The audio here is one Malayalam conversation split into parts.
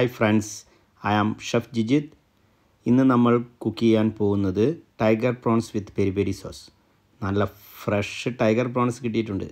Hi friends I am chef Jijith ഇന്ന് നമ്മൾ കുക്ക് ചെയ്യാൻ പോകുന്നത് tiger prawns with peri peri sauce നല്ല ഫ്രഷ് ടൈഗർ പ്രോൺസ് കിട്ടിയിട്ടുണ്ട്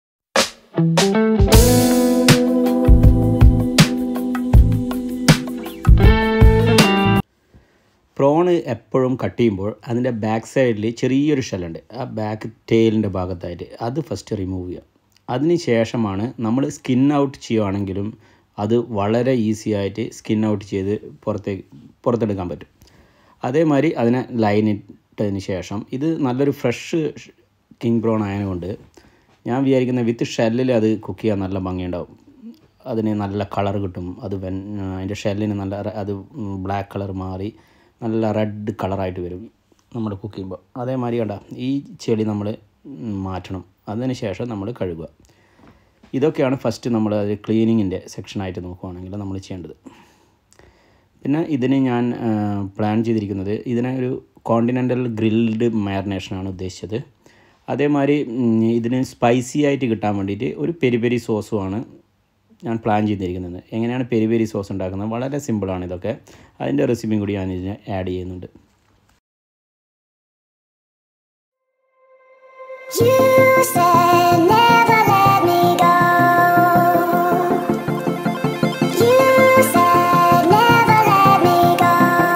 പ്രോണ് എപ്പോഴും കട്ട് ചെയ്യുമ്പോൾ അതിൻ്റെ ബാക്ക് സൈഡിൽ ചെറിയൊരു ഷെല്ലുണ്ട് ആ ബാക്ക് ടെയിലിൻ്റെ ഭാഗത്തായിട്ട് അത് ഫസ്റ്റ് റിമൂവ് ചെയ്യുക അതിന് ശേഷമാണ് നമ്മൾ സ്കിൻ ഔട്ട് ചെയ്യുവാണെങ്കിലും അത് വളരെ ഈസി ആയിട്ട് സ്കിൻ ഔട്ട് ചെയ്ത് പുറത്തേക്ക് പുറത്തെടുക്കാൻ പറ്റും അതേമാതിരി അതിനെ ലൈൻ ഇട്ടതിന് ശേഷം ഇത് നല്ലൊരു ഫ്രഷ് കിങ് ബ്രൗൺ ആയതുകൊണ്ട് ഞാൻ വിചാരിക്കുന്ന വിത്ത് ഷെല്ലിൽ അത് കുക്ക് ചെയ്യാൻ നല്ല ഭംഗിയുണ്ടാവും അതിന് നല്ല കളർ കിട്ടും അത് വെൻ അതിൻ്റെ ഷെല്ലിന് നല്ല റെ- അത് ബ്ലാക്ക് കളർ മാറി നല്ല റെഡ് കളറായിട്ട് വരും നമ്മൾ കുക്ക് ചെയ്യുമ്പോൾ അതേമാതിരി കണ്ട ഈ ചെടി നമ്മൾ മാറ്റണം അതിന് ശേഷം നമ്മൾ കഴുകുക ഇതൊക്കെയാണ് ഫസ്റ്റ് നമ്മൾ അത് ക്ലീനിങ്ങിൻ്റെ സെക്ഷനായിട്ട് നോക്കുവാണെങ്കിൽ നമ്മൾ ചെയ്യേണ്ടത് പിന്നെ ഇതിന് ഞാൻ പ്ലാൻ ചെയ്തിരിക്കുന്നത് ഇതിനെ ഒരു കോണ്ടിനെൻ്റൽ ഗ്രിൽഡ് മാരിനേഷനാണ് ഉദ്ദേശിച്ചത് അതേമാതിരി ഉം, ഇതിന് സ്പൈസി ആയിട്ട് കിട്ടാൻ വേണ്ടിയിട്ട് ഒരു പെരി പെരി സോസുമാണ് ഞാൻ പ്ലാൻ ചെയ്തിരിക്കുന്നത് എങ്ങനെയാണ് പെരി പെരി സോസ് ഉണ്ടാക്കുന്നത് വളരെ സിമ്പിളാണ് ഇതൊക്കെ അതിൻ്റെ റെസിപ്പിയും കൂടി ഞാൻ ഇതിന് ആഡ് ചെയ്യുന്നുണ്ട് You said never let me go. You said never let me go.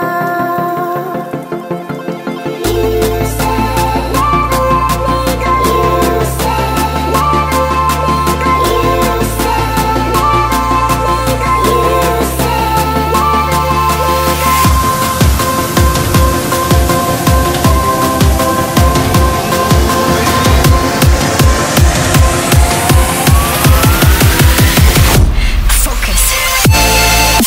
You said never let me go. You said never let me go. You said never let me go. You said never let me go. Focus.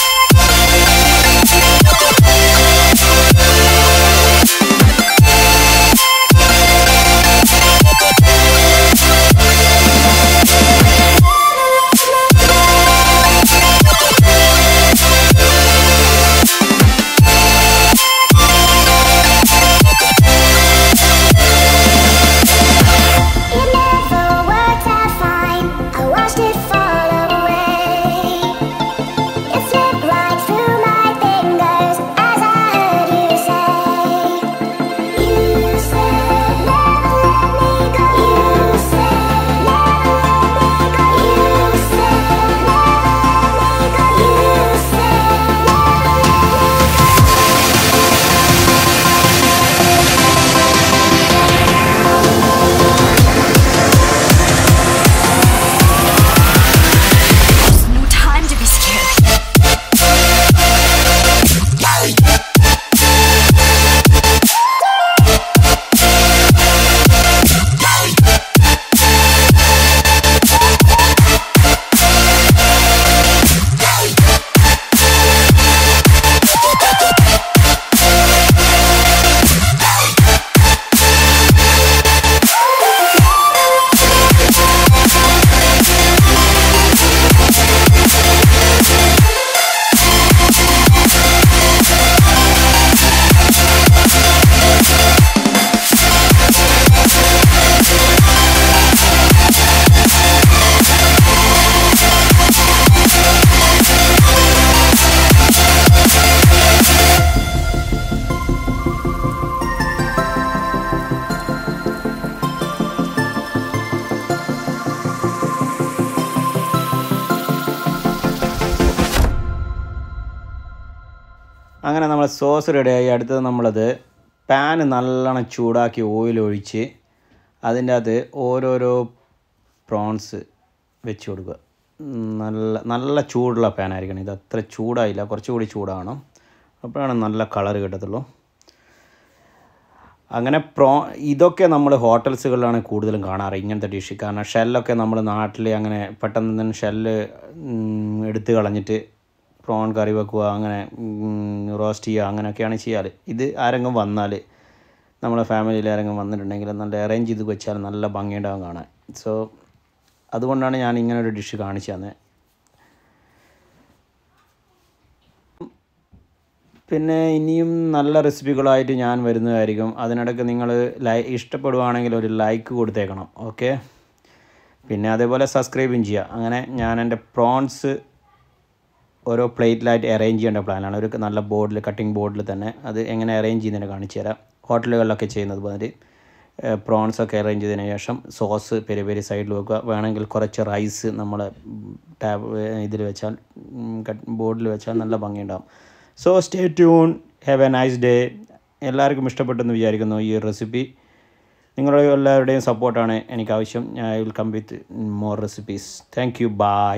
It never worked out fine. I watched it fall away. It slipped right through my fingers as I heard you say. You said never let me go. You said never let me go. You said never let me go. You said never let me go. There's no time to be scared. അങ്ങനെ നമ്മൾ സോസ് റെഡിയായി അടുത്തത് നമ്മളത് പാന് നല്ലോണം ചൂടാക്കി ഓയിൽ ഒഴിച്ച് അതിൻ്റെ അകത്ത് ഓരോരോ പ്രോൺസ് വെച്ച് കൊടുക്കുക ഉം, നല്ല നല്ല ചൂടുള്ള പാനായിരിക്കണം ഇത് അത്ര ചൂടായില്ല കുറച്ചുകൂടി ചൂടാവണം അപ്പോഴാണ് നല്ല കളർ കിട്ടത്തുള്ളൂ അങ്ങനെ പ്രോ ഇതൊക്കെ നമ്മൾ ഹോട്ടൽസുകളിലാണ് കൂടുതലും കാണാറ് ഇങ്ങനത്തെ ഡിഷ് കാരണം ഷെല്ലൊക്കെ നമ്മൾ നാട്ടിൽ അങ്ങനെ പെട്ടെന്ന് തന്നെ ഷെല്ല് എടുത്ത് കളഞ്ഞിട്ട് പ്രോൺ കറി വെക്കുക അങ്ങനെ റോസ്റ്റ് ചെയ്യുക അങ്ങനെയൊക്കെയാണ് ചെയ്യാറ് ഇത് ആരെങ്കിലും വന്നാൽ നമ്മളെ ഫാമിലിയിൽ ആരെങ്കിലും വന്നിട്ടുണ്ടെങ്കിൽ നല്ല അറേഞ്ച് ചെയ്ത് വെച്ചാൽ നല്ല ഭംഗിയുണ്ടാവും കാണാൻ സോ അതുകൊണ്ടാണ് ഞാൻ ഇങ്ങനെ ഒരു ഡിഷ് കാണിച്ചു തന്നെ പിന്നെ ഇനിയും നല്ല റെസിപ്പികളായിട്ട് ഞാൻ വരുന്നതായിരിക്കും അതിനിടയ്ക്ക് നിങ്ങൾ ലൈ ഇഷ്ടപ്പെടുവാണെങ്കിൽ ഒരു ലൈക്ക് കൊടുത്തേക്കണം ഓക്കെ പിന്നെ അതേപോലെ സബ്സ്ക്രൈബും ചെയ്യുക അങ്ങനെ ഞാൻ എൻ്റെ പ്രോൺസ് ഓരോ പ്ലേറ്റിലായിട്ട് അറേഞ്ച് ചെയ്യേണ്ട പ്ലാനാണ് ഒരു നല്ല ബോർഡിൽ കട്ടിംഗ് ബോർഡിൽ തന്നെ അത് എങ്ങനെ അറേഞ്ച് ചെയ്യുന്നതിന് കാണിച്ചു തരാം ഹോട്ടലുകളിലൊക്കെ ചെയ്യുന്നത് പോലെ പ്രോൺസ് ഒക്കെ അറേഞ്ച് ചെയ്തതിന് ശേഷം സോസ് പെരി പെരി സൈഡിൽ വെക്കുക വേണമെങ്കിൽ കുറച്ച് റൈസ് നമ്മൾ ടാബ് ഇതിൽ വെച്ചാൽ ബോർഡിൽ വെച്ചാൽ നല്ല ഭംഗിയുണ്ടാകും so stay tune have a nice day എല്ലാവർക്കും ഇഷ്ടപ്പെട്ടെന്ന് വിചാരിക്കുന്നു ഈ റെസിപ്പി നിങ്ങളുടെ എല്ലാവരുടെയും സപ്പോർട്ടാണ് എനിക്ക് ആവശ്യം I will come with more recipes thank you by